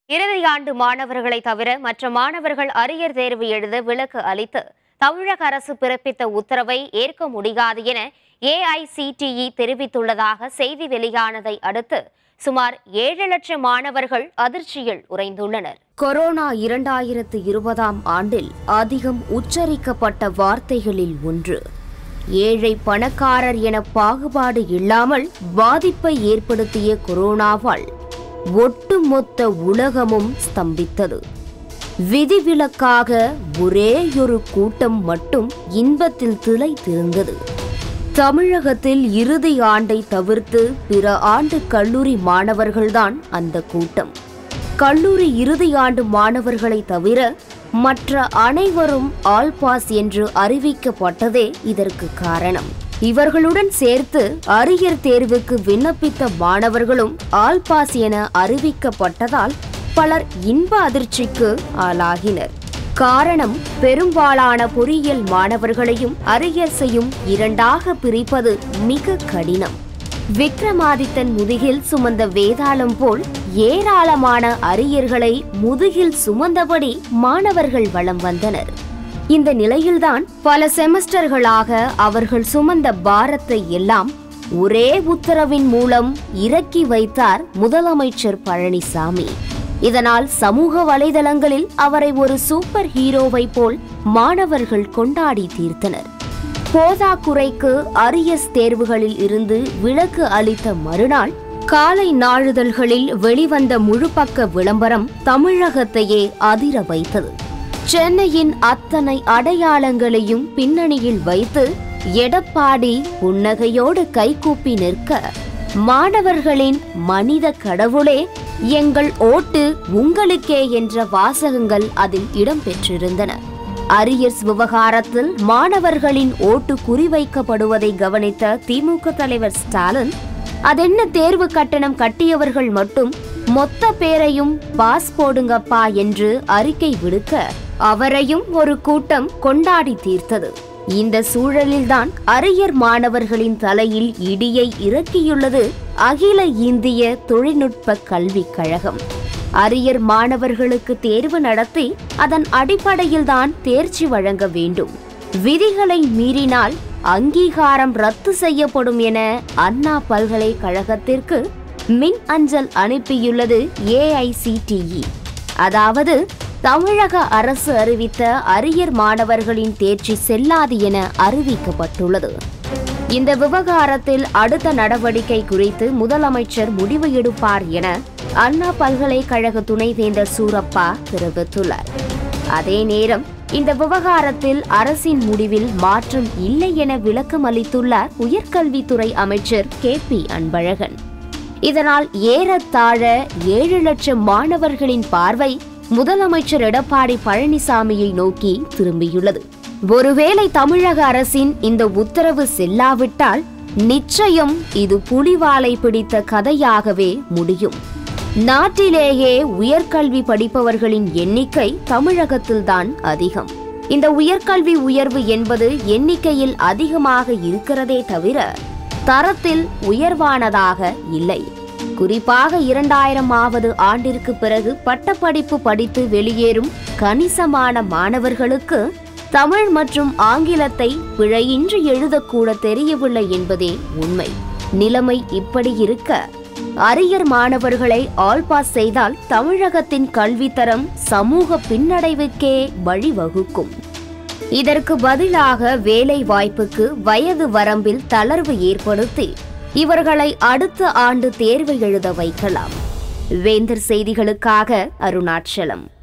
இறுதியாண்டு மாணவர்களை தவிர மற்ற மாணவர்கள் அரியர் தேர்வு எழுத விலக்கு அளித்து தமிழக அரசு பிறப்பித்த உத்தரவை ஏற்க முடியாது என ஏஐசிடிஇ தெரிவித்துள்ளதாக செய்தி வெளியானதை அடுத்து சுமார் ஏழு லட்சம் மாணவர்கள் அதிர்ச்சியில் உறைந்துள்ளனர் கொரோனா இரண்டாயிரத்து இருபதாம் ஆண்டில் அதிகம் உச்சரிக்கப்பட்ட வார்த்தைகளில் ஒன்று ஏழை பணக்காரர் என பாகுபாடு இல்லாமல் பாதிப்பை ஏற்படுத்திய கொரோனாவால் ஒட்டுமொத்த உலகமும் ஸ்தம்பித்தது விதிவிலக்காக ஒரேயொரு கூட்டம் மட்டும் இன்பத்தில் திளைத்திருந்தது தமிழகத்தில் இறுதி ஆண்டை தவிர்த்து பிற ஆண்டு கல்லூரி மாணவர்கள்தான் அந்த கூட்டம் கல்லூரி இறுதி ஆண்டு மாணவர்களை தவிர மற்ற அனைவரும் ஆல் பாஸ் என்று அறிவிக்கப்பட்டதே இதற்கு காரணம் இவர்களுடன் சேர்த்து அரியர் தேர்வுக்கு விண்ணப்பித்த மாணவர்களும் ஆல் பாஸ் என அறிவிக்கப்பட்டதால் பலர் இன்ப அதிர்ச்சிக்கு ஆளாகினர் காரணம் பெரும்பாலான பொறியியல் மாணவர்களையும் அரியர்ஸையும் இரண்டாக பிரிப்பது மிக கடினம் விக்ரமாதித்தன் முதுகில் சுமந்த வேதாளம் போல் ஏராளமான அரியர்களை முதுகில் சுமந்தபடி மாணவர்கள் வலம் வந்தனர் இந்த நிலையில்தான் பல செமஸ்டர்களாக அவர்கள் சுமந்த பாரத்தை எல்லாம் ஒரே உத்தரவின் மூலம் இறக்கி வைத்தார் முதலமைச்சர் பழனிசாமி இதனால் சமூக வலைதளங்களில் அவரை ஒரு சூப்பர் ஹீரோவை போல் மாணவர்கள் கொண்டாடி தீர்த்தனர் போதாக்குறைக்கு அரியஸ் தேர்வுகளில் இருந்து விலக்கு அளித்த மறுநாள் காலை நாளிதழ்களில் வெளிவந்த முழுப்பக்க விளம்பரம் தமிழகத்தையே அதிர வைத்தது சென்னையின் அத்தனை அடையாளங்களையும் பின்னணியில் வைத்து எடப்பாடி புன்னகையோடு கைகூப்பி நிற்க மாணவர்களின் மனித கடவுளே எங்கள் ஓட்டு உங்களுக்கே என்ற வாசகங்கள் அதில் இடம்பெற்றிருந்தன அரியர்ஸ் விவகாரத்தில் மாணவர்களின் ஓட்டு குறிவைக்கப்படுவதை கவனித்த திமுக தலைவர் ஸ்டாலின் அதென்ன தேர்வு கட்டணம் கட்டியவர்கள் மட்டும் மொத்த பேரையும் பாஸ் போடுங்கப்பா என்று அறிக்கை விடுக்க அவரையும் ஒரு கூட்டம் கொண்டாடி தீர்த்தது இந்த சூழலில்தான் அரியர் மாணவர்களின் தலையில் இடியை இறக்கியுள்ளது அகில இந்திய தொழில்நுட்ப கல்விக் கழகம் அரியர் மாணவர்களுக்கு தேர்வு நடத்தி அதன் அடிப்படையில்தான் தேர்ச்சி வழங்க வேண்டும் விதிகளை மீறினால் அங்கீகாரம் ரத்து செய்யப்படும் என அண்ணா பல்கலைக்கழகத்திற்கு மின் அஞ்சல் அனுப்பியுள்ளது ஏஐசிடிஇ அதாவது தமிழக அரசு அறிவித்த அரியர் மாணவர்களின் தேர்ச்சி செல்லாது என அறிவிக்கப்பட்டுள்ளது இந்த விவகாரத்தில் அடுத்த நடவடிக்கை குறித்து முதலமைச்சர் முடிவு எடுப்பார் என அண்ணா பல்கலைக்கழக துணைவேந்தர் சூரப்பா தெரிவித்துள்ளார் அதே நேரம் இந்த விவகாரத்தில் அரசின் முடிவில் மாற்றம் இல்லை என விளக்கம் அளித்துள்ளார் உயர்கல்வித்துறை அமைச்சர் கே பி அன்பழகன் இதனால் ஏறத்தாழ ஏழு லட்சம் மாணவர்களின் பார்வை முதலமைச்சர் எடப்பாடி பழனிசாமியை நோக்கி திரும்பியுள்ளது ஒருவேளை தமிழக அரசின் இந்த உத்தரவு செல்லாவிட்டால் நிச்சயம் இது புலிவாலை பிடித்த கதையாகவே முடியும் நாட்டிலேயே உயர்கல்வி படிப்பவர்களின் எண்ணிக்கை தமிழகத்தில்தான் அதிகம் இந்த உயர்கல்வி உயர்வு என்பது எண்ணிக்கையில் அதிகமாக இருக்கிறதே தவிர தரத்தில் உயர்வானதாக இல்லை குறிப்பாக இரண்டாயிரமாவது ஆண்டிற்கு பிறகு பட்டப்படிப்பு படித்து வெளியேறும் கணிசமான மாணவர்களுக்கு தமிழ் மற்றும் ஆங்கிலத்தை பிழையின்றி எழுதக்கூட தெரியவில்லை என்பதே உண்மை நிலைமை இப்படி இருக்க அரியர் மாணவர்களை ஆல் பாஸ் செய்தால் தமிழகத்தின் கல்வித்தரம் சமூக பின்னடைவுக்கே வழிவகுக்கும் இதற்கு பதிலாக வேலை வாய்ப்புக்கு வயது வரம்பில் தளர்வு ஏற்படுத்தி இவர்களை அடுத்த ஆண்டு தேர்வு எழுத வைக்கலாம் வேந்தர் செய்திகளுக்காக அருணாச்சலம்